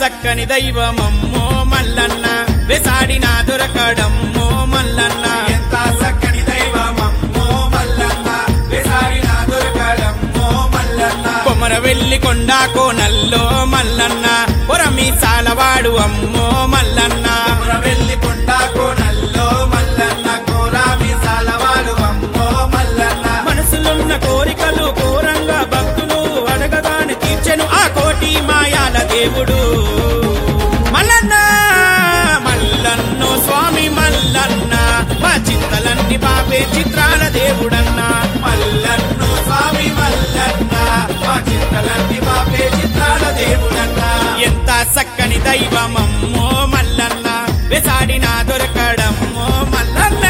సక్కని దైవమమ్మో మల్లన్న వెసాడిన దొరకడమ్మో మల్లన్న ఎంత చక్కని దైవమమ్మో మల్లన్న వెసారిన దొరకడమ్మో మల్లన్న కొమర వెల్లి కొండా కోనల్లో మల్లన్న పొరమి సాలవాడు అమ్మో మల్లన్న వెళ్ళి కొండా కోనల్లో మల్లన్న కోరామి సాలవాడు అమ్మో మల్లన్న మనసులున్న కోరికలు కోరంగా భక్తులు అడగదాని తీర్చెను ఆ కోటి మాయాల దేవుడు మల్లన్న మల్లన్నో స్వామి మల్లన్న మా చింతలన్నీ బాపే చిత్రాల దేవుడన్నా మల్లన్ను స్వామి మల్లన్న మా చింతలన్నీ బాపే చిత్రాల దేవుడన్న ఎంత చక్కని దైవమమ్మో మల్లన్న వెసాడిన దొరకడమ్మో మల్లన్న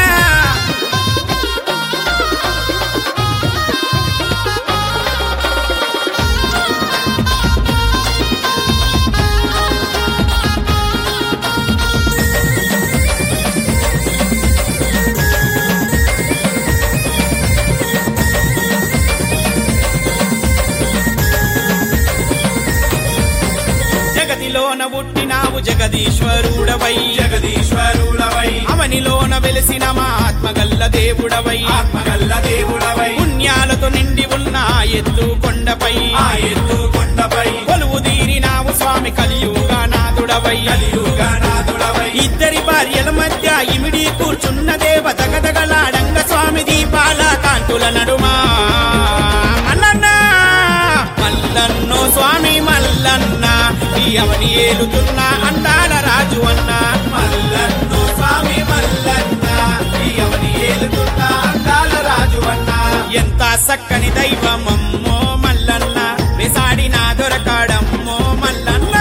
జగతిలోన పుట్టినావు జగదీశ్వరుడవై జగదీశ్వరుడవై అవనిలోన వెలిసిన మా ఆత్మగల్ల దేవుడవై ఆత్మగల్ల దేవుడవై పుణ్యాలతో నిండి ఉన్న ఆ ఎత్తు కొండపై ఆ ఎత్తు కొండపై కొలువు తీరినావు స్వామి కలియుగా నాదుడవై కలియుగనాథుడవై ఇద్దరి భార్యల మధ్య ఇమిడి కూర్చున్న దేవ తగదగలాడంగ స్వామి దీపాల కాంతుల నడుమా మల్లన్న మల్లన్నో స్వామి మల్లన్న ఈ అవని ఏలుతున్న అందాల రాజు అన్న మల్లన్ను స్వామి మల్లన్న ఈ అవని ఏలుతున్న అందాల రాజు అన్న ఎంత చక్కని దైవమమ్మో మల్లన్న వెసాడిన దొరకాడమ్మో మల్లన్న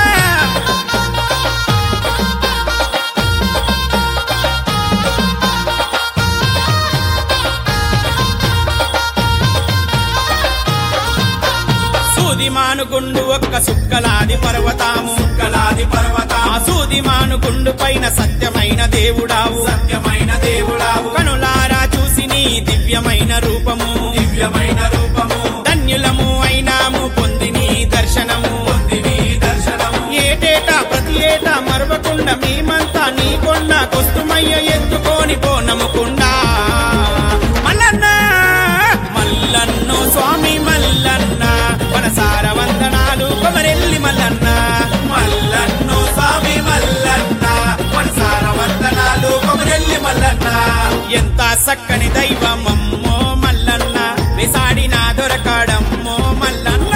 సూది మానుగుండు ఒక్క సుక్కలాది పర్వతాము కలాది పర్వత ఆ సూది మానుగుండు పైన సత్యమైన దేవుడావు సత్యమైన దేవుడావు కనులారా చూసి నీ దివ్యమైన రూపము దివ్యమైన రూపము ధన్యులము అయినాము పొంది నీ దర్శనము పొంది నీ దర్శనము ఏటేటా ప్రతి ఏటా మరవకుండా మేమంతా నీ కొండకొస్తుమయ్య ఎత్తుకొని పోనముకుండా మల్లన్న మల్లన్నో స్వామి మల్లన్న మనసార వందనాలు కొమరెల్లి మల్లన్న మల్లన్ను స్వామి మల్లన్న మనసార వందనాలు కొమరెల్లి మల్లన్న ఎంత చక్కని దైవమమ్మో మల్లన్న వెసాడిన దొరకడమ్మో మల్లన్న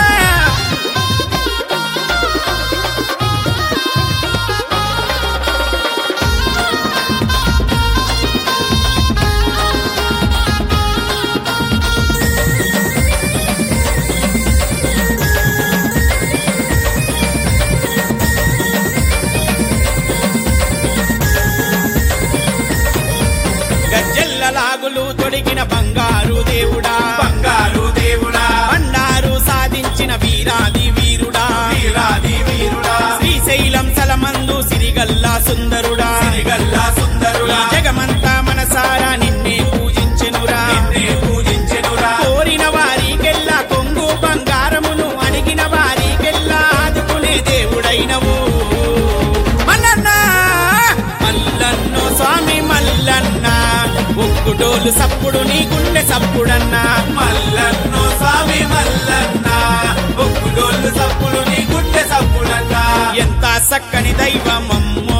గజ్జెల్ల లాగులు తొడిగిన బంగారు దేవుడా బంగారు దేవుడా బండారు సాధించిన వీరాది వీరుడా వీరాది వీరుడా శ్రీశైలం సలమందు సిరిగల్లా సుందరుడా సిరిగల్లా సుందరుడా జగమంతా మనసారా నిన్నే పూజించెనురా నిన్నే పూజించెనురా కోరిన వారికెల్లా కొంగు బంగారమును అడిగిన వారికెల్లా ఆదుకునే దేవుడైనవు మల్లన్న మల్లన్నో స్వామి మల్లన్న ఒక్కుటోలు సప్పుడు నీ గుండె సప్పుడన్నా మల్లన్ను స్వామి మల్లన్న ఒక్కుడోళ్ళు సప్పులు నీ గుండె సప్పుడన్నా ఎంత చక్కని దైవమమ్మో